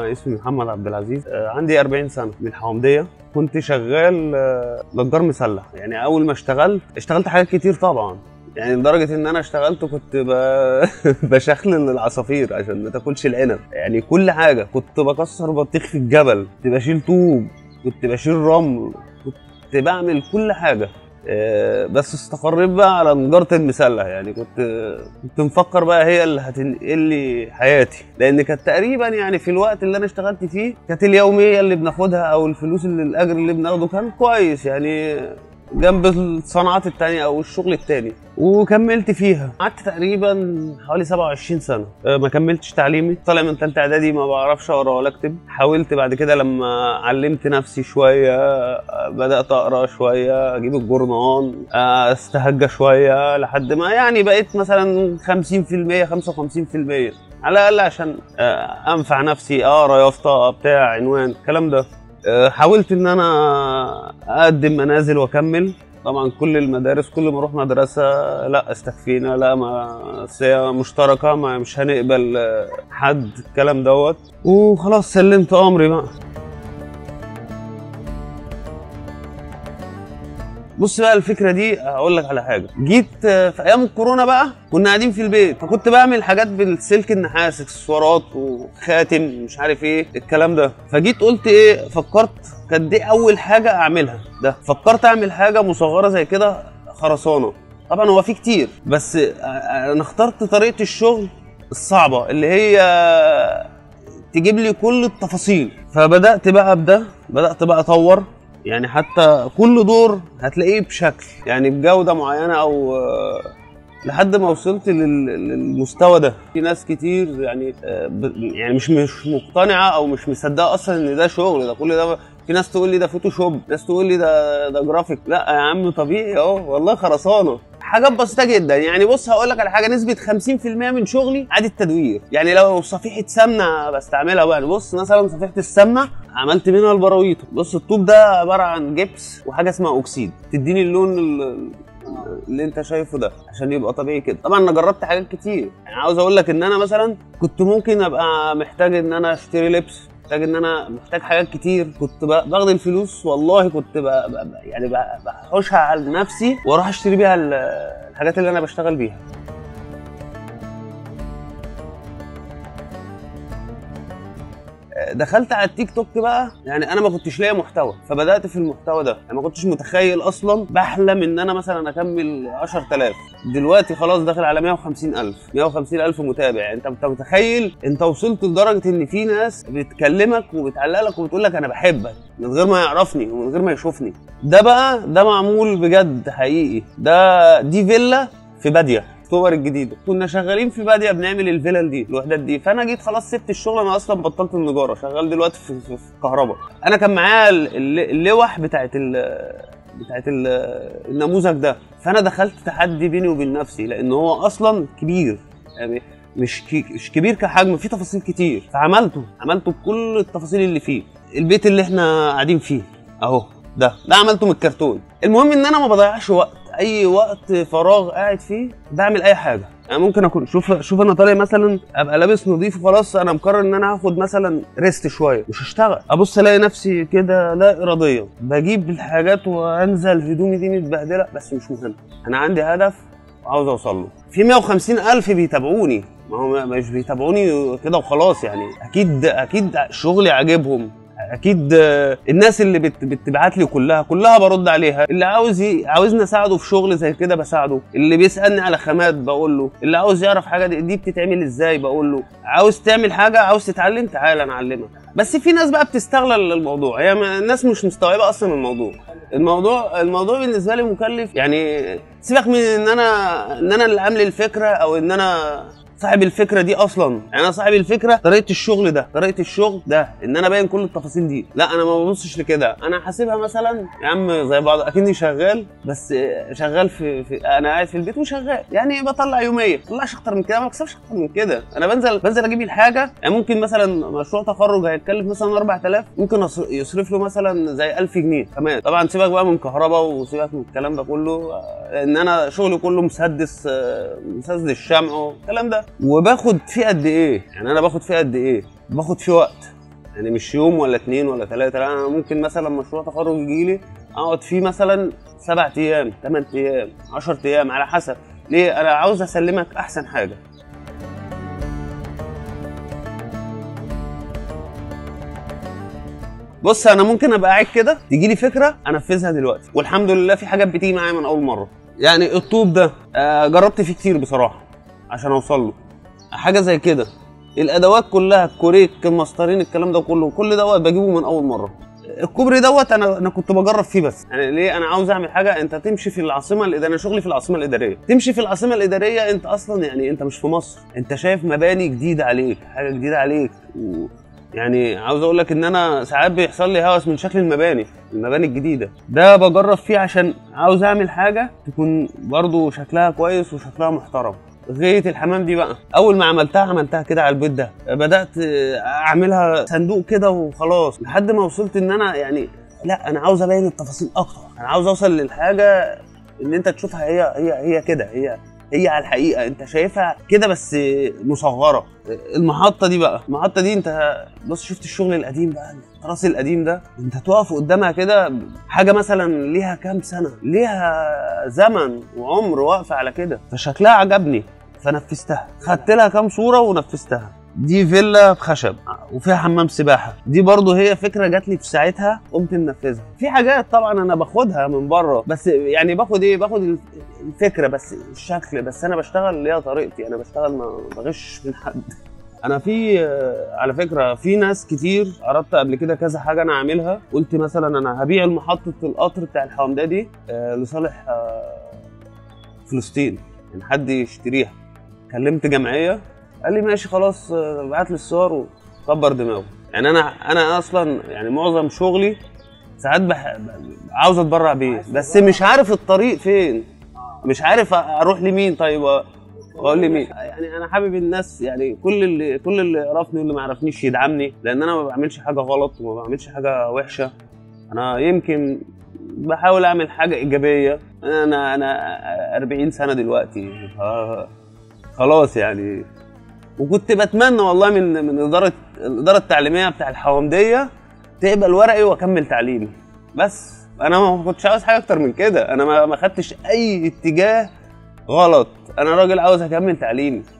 انا اسمي محمد عبد العزيز آه، عندي 40 سنه من الحومديه كنت شغال آه، نجار مسلح يعني اول ما اشتغلت اشتغلت حاجات كتير طبعا يعني لدرجه ان انا اشتغلت كنت ب... بشخلل العصافير عشان ما تاكلش العنب يعني كل حاجه كنت بكسر بطيخ في الجبل كنت بشيل طوب كنت بشيل رمل كنت بعمل كل حاجه آه، بس استقريت بقى على نجارة المسلح يعني كنت كنت مفكر بقى هي اللي هتنقل لي حياتي لان كانت تقريبا يعني في الوقت اللي انا اشتغلت فيه كانت اليوميه اللي بناخدها او الفلوس اللي الاجر اللي بناخده كان كويس يعني جنب الصناعات التانية او الشغل التاني وكملت فيها قعدت تقريبا حوالي 27 سنه أه، ما كملتش تعليمي طالع من ثالثه اعدادي ما بعرفش اقرا ولا اكتب حاولت بعد كده لما علمت نفسي شويه أه، بدات اقرا شويه اجيب الجورنان أه، استهجى شويه لحد ما يعني بقيت مثلا 50% 55% على الاقل عشان أه، انفع نفسي اقرا يافطه بتاع عنوان الكلام ده أه، حاولت ان انا اقدم منازل واكمل طبعا كل المدارس كل ما اروح مدرسه لا استكفينا لا ما أصل هي مشتركه ما مش هنقبل آه، حد الكلام دوت وخلاص سلمت امري بقى بص بقى الفكره دي هقول لك على حاجه جيت آه، في ايام الكورونا بقى كنا قاعدين في البيت فكنت بعمل حاجات بالسلك النحاس اكسسوارات وخاتم مش عارف ايه الكلام ده فجيت قلت ايه فكرت كانت دي اول حاجه اعملها ده فكرت اعمل حاجه مصغره زي كده خرسانه طبعا هو في كتير بس آه، انا اخترت طريقه الشغل الصعبه اللي هي تجيب لي كل التفاصيل فبدات بقى بده بدات بقى اطور يعني حتى كل دور هتلاقيه بشكل يعني بجوده معينه او آه، لحد ما وصلت لل- للمستوى ده في ناس كتير يعني آه، ب- يعني مش مش مقتنعه او مش مصدقه اصلا ان ده شغل ده كل ده في ناس تقول لي ده فوتوشوب ناس تقول لي ده ده جرافيك لا يا عم طبيعي اهو والله خرسانه حاجات بسيطه جدا يعني بص هقول لك على حاجه نسبه 50% من شغلي عادي التدوير يعني لو صفيحه سمنه بستعملها بقى بص مثلا صفيحه السمنه عملت منها البراويط بص الطوب ده عباره عن جبس وحاجه اسمها اكسيد تديني اللون ال- اللي انت شايفه ده عشان يبقى طبيعي كده طبعا انا جربت حاجات كتير يعني عاوز اقول لك ان انا مثلا كنت ممكن ابقى محتاج ان انا اشتري لبس محتاج ان انا محتاج حاجات كتير كنت ب- باخد الفلوس والله كنت ب... ب... يعني ب- بحوشها على نفسي واروح اشتري بيها ال- الحاجات اللي انا بشتغل بيها دخلت على التيك توك بقى يعني انا ما كنتش لاقي محتوى فبدات في المحتوى ده انا ما كنتش متخيل اصلا بحلم ان انا مثلا اكمل 10000 دلوقتي خلاص داخل على 150000 150000 متابع يعني انت انت متخيل انت وصلت لدرجه ان في ناس بتكلمك وبتعلق لك وبتقول لك انا بحبك من غير ما يعرفني ومن غير ما يشوفني ده بقى ده معمول بجد حقيقي ده دي فيلا في باديه اكتوبر الجديده كنا شغالين في باديه بنعمل الفيلل دي الوحدات دي فانا جيت خلاص سبت الشغل انا اصلا بطلت النجاره شغال دلوقتي في, في, في كهرباء انا كان معايا ال- ال- اللوح بتاعت ال بتاعت ال- النموذج ده فانا دخلت تحدي بيني وبين نفسي لان هو اصلا كبير يعني مش كي- مش كبير كحجم فيه تفاصيل كتير فعملته عملته بكل التفاصيل اللي فيه البيت اللي احنا قاعدين فيه اهو ده ده عملته من الكرتون المهم ان انا ما بضيعش وقت اي وقت فراغ قاعد فيه بعمل اي حاجه يعني ممكن اكون شوف شوف انا طالع مثلا ابقى لابس نظيف وخلاص انا مقرر ان انا هاخد مثلا ريست شويه مش هشتغل ابص الاقي نفسي كده لا اراديا بجيب الحاجات وانزل هدومي دي متبهدله بس مش مهم انا عندي هدف وعاوز اوصل له في 150 الف بيتابعوني ما هو مش بيتابعوني كده وخلاص يعني اكيد اكيد شغلي عاجبهم اكيد آه، الناس اللي بت بتبعت لي كلها كلها برد عليها اللي عاوز ي... عاوزني اساعده في شغل زي كده بساعده اللي بيسالني على خامات بقول له اللي عاوز يعرف حاجه دي, دي بتتعمل ازاي بقول له عاوز تعمل حاجه عاوز تتعلم تعال انا اعلمك بس في ناس بقى بتستغل الموضوع هي ما- الناس مش مستوعبه اصلا الموضوع الموضوع الموضوع بالنسبه لي مكلف يعني سيبك من ان انا ان انا اللي عامل الفكره او ان انا صاحب الفكره دي اصلا يعني انا صاحب الفكره طريقه الشغل ده طريقه الشغل ده ان انا باين كل التفاصيل دي لا انا ما ببصش لكده انا حاسبها مثلا يا عم زي بعض اكني شغال بس شغال في, في انا قاعد في البيت وشغال يعني بطلع يوميه ما بطلعش اكتر من كده ما بكسبش اكتر من كده انا بنزل بنزل اجيب الحاجه يعني ممكن مثلا مشروع تخرج هيتكلف مثلا 4000 ممكن أص- يصرف له مثلا زي 1000 جنيه كمان طبعا سيبك بقى من كهرباء وسيبك من الكلام ده كله ان انا شغلي كله مسدس آه، مسدس شمع والكلام ده وباخد فيه قد ايه يعني انا باخد فيه قد ايه باخد فيه وقت يعني مش يوم ولا اتنين ولا تلاته لا انا ممكن مثلا مشروع تخرج يجيلي اقعد فيه مثلا سبع ايام ثمان ايام 10 ايام على حسب ليه انا عاوز اسلمك احسن حاجه بص انا ممكن ابقى قاعد كده تيجي لي فكره انفذها دلوقتي والحمد لله في حاجات بتيجي معايا من اول مره يعني الطوب ده آه جربت فيه كتير بصراحه عشان اوصل له حاجه زي كده الادوات كلها الكوريك المسطرين الكلام ده كله كل دوت بجيبه من اول مره الكوبري دوت انا انا كنت بجرب فيه بس يعني ليه انا عاوز اعمل حاجه انت تمشي في العاصمه الاداريه انا شغلي في العاصمه الاداريه تمشي في العاصمه الاداريه انت اصلا يعني انت مش في مصر انت شايف مباني جديده عليك حاجه جديده عليك و... يعني عاوز اقول لك ان انا ساعات بيحصل لي هوس من شكل المباني المباني الجديده ده بجرب فيه عشان عاوز اعمل حاجه تكون برضو شكلها كويس وشكلها محترم غايه الحمام دي بقى اول ما عملتها عملتها كده على البيت ده بدات اعملها صندوق كده وخلاص لحد ما وصلت ان انا يعني لا انا عاوز ابين التفاصيل اكتر انا عاوز اوصل للحاجه ان انت تشوفها هي هي هي كده هي هي على الحقيقه انت شايفها كده بس مصغره المحطه دي بقى المحطه دي انت بص شفت الشغل القديم بقى التراث القديم ده انت تقف قدامها كده حاجه مثلا ليها كام سنه ليها زمن وعمر واقفه على كده فشكلها عجبني فنفذتها خدت لها كام صوره ونفذتها دي فيلا بخشب وفيها حمام سباحه دي برضو هي فكره جات لي في ساعتها قمت منفذها في حاجات طبعا انا باخدها من بره بس يعني باخد ايه باخد الفكره بس الشكل بس انا بشتغل ليها طريقتي انا بشتغل ما بغش من حد انا في على فكره في ناس كتير عرضت قبل كده كذا حاجه انا عاملها قلت مثلا انا هبيع محطه القطر بتاع الحومديه دي لصالح فلسطين يعني حد يشتريها كلمت جمعيه قال لي ماشي خلاص ابعت لي الصور وكبر دماغه يعني انا انا اصلا يعني معظم شغلي ساعات بح... عاوز اتبرع بيه بس مش عارف الطريق فين مش عارف اروح لمين طيب اقول لي مين يعني انا حابب الناس يعني كل اللي كل اللي يعرفني واللي ما يعرفنيش يدعمني لان انا ما بعملش حاجه غلط وما بعملش حاجه وحشه انا يمكن بحاول اعمل حاجه ايجابيه انا انا 40 سنه دلوقتي خلاص يعني وكنت بتمنى والله من من اداره الاداره التعليميه بتاع الحومديه تقبل ورقي واكمل تعليمي بس انا ما كنتش عاوز حاجه اكتر من كده انا ما خدتش اي اتجاه غلط انا راجل عاوز اكمل تعليمي